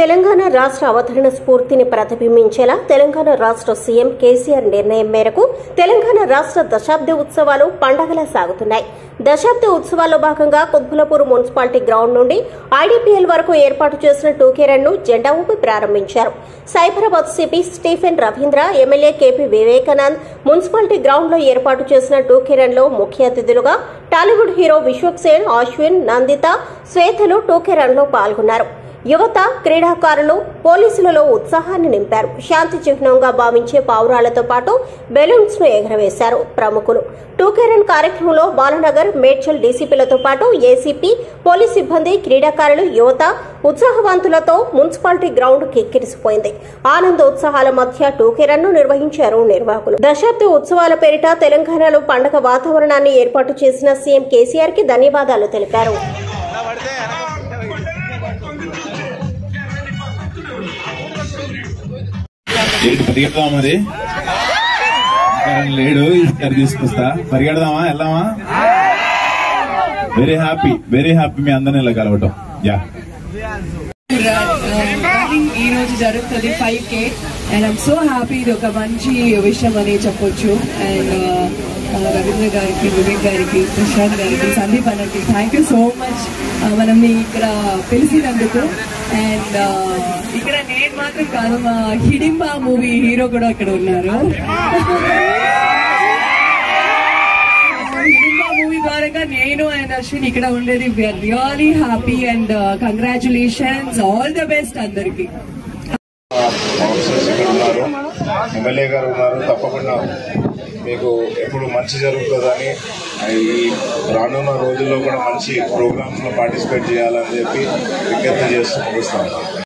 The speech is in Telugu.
తెలంగాణ రాష్ట్ర అవతరణ స్ఫూర్తిని ప్రతిబింబించేలా తెలంగాణ రాష్ట్ర సీఎం కేసీఆర్ నిర్ణయం మేరకు తెలంగాణ రాష్ట్ర దశాబ్ది ఉత్సవాలు పండగలా సాగుతున్నాయి దశాబ్ది ఉత్సవాల్లో భాగంగా కుత్బులపూర్ మున్సిపాలిటీ గ్రౌండ్ నుండి ఐడీపీఎల్ వరకు ఏర్పాటు చేసిన టూకే రన్ ను జెండా ఊపి ప్రారంభించారు Cyberabad CP Stephen Ravindra MLA KP Vivekanand municipality ground లో ఏర్పాటు చేసిన టూకే రన్ లో ముఖ్య అతిథులుగా టాలీవుడ్ హీరో విశ్వక్ సేన్ అశ్విన్ నందిత శ్వేతలు టూకే రన్ లో పాల్గొన్నారు యువత క్రీడాకారులు పోలీసులలో ఉత్సాహాన్ని నింపారు శాంతి చిహ్నంగా భావించే పావురాలతో పాటు బెలూన్స్ ను ఎగరవేశారు ప్రముఖులు టూకేరన్ కార్యక్రమంలో బాలనగర్ మేడ్చల్ డీసీపీలతో పాటు ఏసీపీ పోలీస్ సిబ్బంది క్రీడాకారులు యువత ఉత్సాహవంతులతో మున్సిపాలిటీ గ్రౌండ్ కిక్కిరిసిపోయింది ఆనందోత్సాహాల మధ్య టూకేరన్ ను నిర్వహించారు నిర్వాహకులు దశాబ్ది ఉత్సవాల పేరిట తెలంగాణలో పండగ వాతావరణాన్ని ఏర్పాటు చేసిన సీఎం కేసీఆర్ కి ధన్యవాదాలు తెలిపారు ఏంటి పరిగెడతావా మరి ఇంకా లేడు ఇక్కడ తీసుకొస్తా పరిగెడదామా వెళ్దామా వెరీ హ్యాపీ వెరీ హ్యాపీ మీ అందరిని ఇలా కలవటం యా రన్నింగ్ ఈ రోజు జరుగుతుంది five K and I'm so happy ఇది ఒక మంచి విషయం అని చెప్పొచ్చు అండ్ రవీంద్ర గారికి వివేక్ గారికి ప్రశాంత్ గారికి సందీప్ అన్నకి థ్యాంక్ యూ సో మచ్ మనం ఇక్కడ పిలిచినందుకు అండ్ ఇక్కడ నేను మాత్రం కాదు మా హిడింబా మూవీ హీరో కూడా ఇక్కడ ఉన్నారు హిడింబా మూవీ ద్వారా నేను అండ్ అశ్విన్ ఇక్కడ ఉండేది we are really happy and congratulations all the best అందరికి ఆఫీసర్స్ ఇక్కడ ఉన్నారు ఎమ్మెల్యే గారు ఉన్నారు తప్పకుండా మీకు ఎప్పుడు మంచి జరుగుతుందని ఈ రానున్న రోజుల్లో కూడా మంచి ప్రోగ్రామ్స్ లో పార్టిసిపేట్ చేయాలని చెప్పి విజ్ఞప్తి చేస్తూ ముగిస్తాను